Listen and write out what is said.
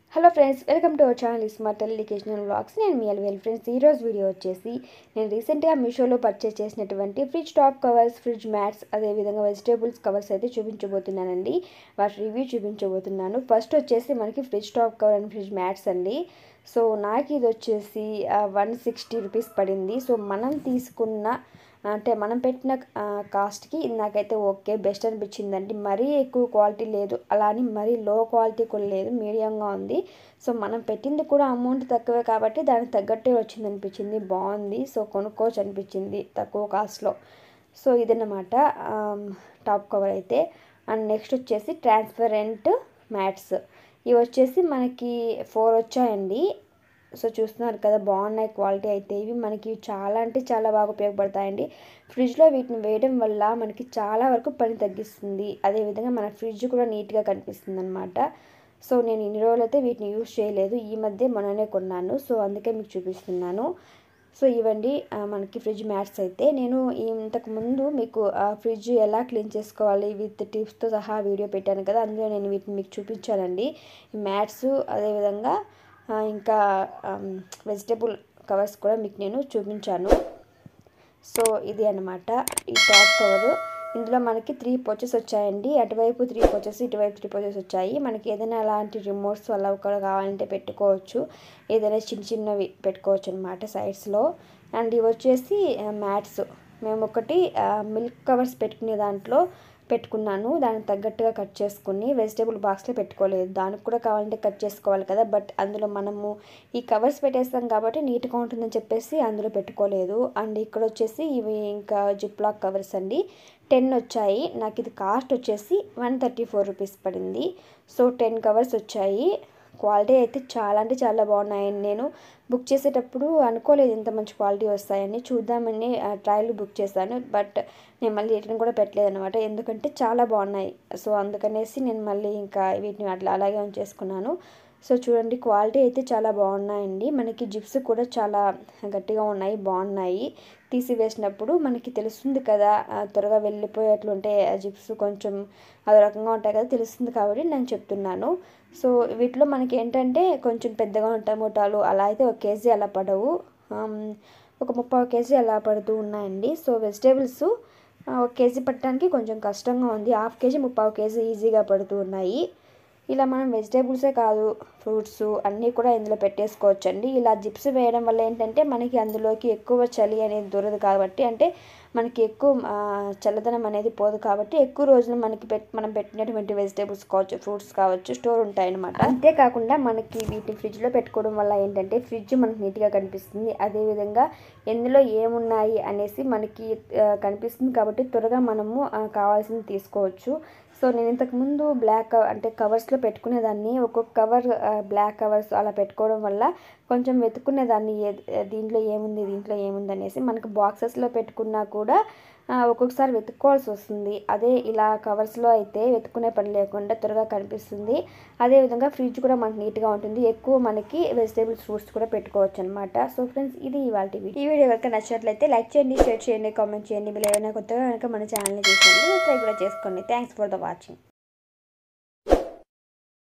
hello friends welcome to our channel smart educational vlogs నేను మీ అల్వేల్ friends ఈరోజు video వచ్చేసి నేను రీసెంట్గా మీషోలో పర్చేస్ చేసినటువంటి fridge top covers fridge mats అదేవిధంగా వెజిటేబుల్స్ కవర్స్ అయితే చూపించబోతున్నానండి వాటి రివ్యూ చూపించబోతున్నాను ఫస్ట్ వచ్చేసి మనకి fridge top cover and fridge mats అండి సో నాకు ఇది వచ్చేసి వన్ సిక్స్టీ రూపీస్ పడింది సో మనం తీసుకున్న అంటే మనం పెట్టిన కాస్ట్కి నాకైతే ఓకే బెస్ట్ అనిపించిందండి మరీ ఎక్కువ క్వాలిటీ లేదు అలా అని మరీ లో క్వాలిటీ కూడా లేదు మీడియంగా ఉంది సో మనం పెట్టింది కూడా అమౌంట్ తక్కువే కాబట్టి దానికి తగ్గట్టే వచ్చింది అనిపించింది బాగుంది సో కొనుక్కోవచ్చు అనిపించింది తక్కువ కాస్ట్లో సో ఇదన్నమాట టాప్ కవర్ అయితే అండ్ నెక్స్ట్ వచ్చేసి ట్రాన్స్పరెంట్ మ్యాట్స్ ఇవి వచ్చేసి మనకి ఫోర్ వచ్చాయండి సో చూస్తున్నారు కదా బాగున్నాయి క్వాలిటీ అయితే ఇవి మనకి చాలా అంటే చాలా బాగా ఉపయోగపడతాయండి ఫ్రిడ్జ్లో వీటిని వేయడం వల్ల మనకి చాలా వరకు పని తగ్గిస్తుంది అదేవిధంగా మన ఫ్రిడ్జ్ కూడా నీట్గా కనిపిస్తుంది అనమాట సో నేను ఇన్ని రోజులు అయితే వీటిని యూజ్ చేయలేదు ఈ మధ్య మొన్ననే కొన్నాను సో అందుకే మీకు చూపిస్తున్నాను సో ఇవండి మనకి ఫ్రిడ్జ్ మ్యాట్స్ అయితే నేను ఇంతకు ముందు మీకు ఫ్రిడ్జ్ ఎలా క్లీన్ చేసుకోవాలి విత్ టిప్స్తో సహా వీడియో పెట్టాను కదా అందులో నేను వీటిని మీకు చూపించానండి ఈ మ్యాట్స్ అదేవిధంగా ఇంకా వెజిటేబుల్ కవర్స్ కూడా మీకు నేను చూపించాను సో ఇది అనమాట ఈ టాప్ కవరు ఇందులో మనకి త్రీ పోచెస్ వచ్చాయండి అటువైపు త్రీ పోచెస్ ఇటువైపు త్రీ పోచెస్ వచ్చాయి మనకి ఏదైనా అలాంటి రిమోట్స్ వల్ల కూడా కావాలంటే పెట్టుకోవచ్చు ఏదైనా చిన్న చిన్నవి పెట్టుకోవచ్చు అనమాట సైడ్స్లో అండ్ ఇవి వచ్చేసి మ్యాట్స్ మేము ఒకటి మిల్క్ కవర్స్ పెట్టుకునే దాంట్లో పెట్టుకున్నాను దానికి తగ్గట్టుగా కట్ చేసుకుని వెజిటేబుల్ బాక్స్లో పెట్టుకోలేదు దానికి కూడా కావాలంటే కట్ చేసుకోవాలి కదా బట్ అందులో మనము ఈ కవర్స్ పెట్టేస్తాం కాబట్టి నీట్గా ఉంటుందని చెప్పేసి అందులో పెట్టుకోలేదు అండ్ ఇక్కడ వచ్చేసి ఇవి ఇంకా జిప్ లాక్ కవర్స్ అండి టెన్ వచ్చాయి నాకు ఇది కాస్ట్ వచ్చేసి వన్ థర్టీ ఫోర్ రూపీస్ పడింది సో టెన్ కవర్స్ వచ్చాయి క్వాలిటీ అయితే చాలా అంటే చాలా బాగున్నాయండి నేను బుక్ చేసేటప్పుడు అనుకోలేదు ఇంత మంచి క్వాలిటీ వస్తాయని చూద్దామని ట్రయల్ బుక్ చేశాను బట్ నేను మళ్ళీ రిటర్న్ కూడా పెట్టలేదు అనమాట ఎందుకంటే చాలా బాగున్నాయి సో అందుకనేసి నేను మళ్ళీ ఇంకా వీటిని అట్లా అలాగే ఉంచేసుకున్నాను సో చూడండి క్వాలిటీ అయితే చాలా బాగున్నాయండి మనకి జిప్స్ కూడా చాలా గట్టిగా ఉన్నాయి బాగున్నాయి తీసి వేసినప్పుడు మనకి తెలుస్తుంది కదా త్వరగా వెళ్ళిపోయేట్లుంటే జిప్స్ కొంచెం అదో రకంగా ఉంటాయి కదా తెలుస్తుంది కాబట్టి నేను చెప్తున్నాను సో వీటిలో మనకి ఏంటంటే కొంచెం పెద్దగా ఉంటాయి మూటాలు అలా అయితే ఒక కేజీ అలా పడవు ఒక ముప్పై కేజీ అలా పడుతూ ఉన్నాయండి సో వెజిటేబుల్స్ ఒక కేజీ పట్టడానికి కొంచెం కష్టంగా ఉంది హాఫ్ కేజీ ముప్పై కేజీ ఈజీగా పడుతూ ఉన్నాయి ఇలా మనం వెజిటేబుల్సే కాదు ఫ్రూట్స్ అన్నీ కూడా ఇందులో పెట్టేసుకోవచ్చండి ఇలా జిప్స్ వేయడం వల్ల ఏంటంటే మనకి అందులోకి ఎక్కువ చలి అనేది దొరదు కాబట్టి అంటే మనకి ఎక్కువ చల్లదనం అనేది పోదు కాబట్టి ఎక్కువ రోజులు మనకి పెట్ మనం పెట్టినటువంటి వెజిటేబుల్స్ కావచ్చు ఫ్రూట్స్ కావచ్చు స్టోర్ ఉంటాయి అనమాట అంతేకాకుండా మనకి వీటిని ఫ్రిడ్జ్లో పెట్టుకోవడం వల్ల ఏంటంటే ఫ్రిడ్జ్ మనకి నీట్గా కనిపిస్తుంది అదేవిధంగా ఎందులో ఏమున్నాయి అనేసి మనకి కనిపిస్తుంది కాబట్టి త్వరగా మనము కావాల్సింది తీసుకోవచ్చు సో నేను ఇంతకుముందు బ్లాక్ అంటే కవర్స్లో పెట్టుకునేదాన్ని ఒక్కొక్క కవర్ బ్లాక్ కవర్స్ అలా పెట్టుకోవడం వల్ల కొంచెం వెతుక్కునేదాన్ని దీంట్లో ఏముంది దీంట్లో ఏముంది అనేసి మనకు బాక్సెస్లో పెట్టుకున్నా కూడా ఒక్కొక్కసారి వెతుక్కోవాల్సి వస్తుంది అదే ఇలా కవర్స్లో అయితే వెతుక్కునే పని లేకుండా త్వరగా కనిపిస్తుంది అదేవిధంగా ఫ్రిడ్జ్ కూడా మనకి నీట్గా ఉంటుంది ఎక్కువ మనకి వెజిటేబుల్స్ ఫ్రూట్స్ కూడా పెట్టుకోవచ్చు అనమాట సో ఫ్రెండ్స్ ఇది ఇవాళ వీడియో ఈ వీడియో కనుక నచ్చినట్లయితే లైక్ చేయండి షేర్ చేయండి కామెంట్ చేయండి మీరు ఏమైనా కొత్తగా కనుక మన ఛానల్ని చూసుకోండి సబ్స్క్రైబ్ కూడా చేసుకోండి థ్యాంక్స్ ఫర్ ద వాచింగ్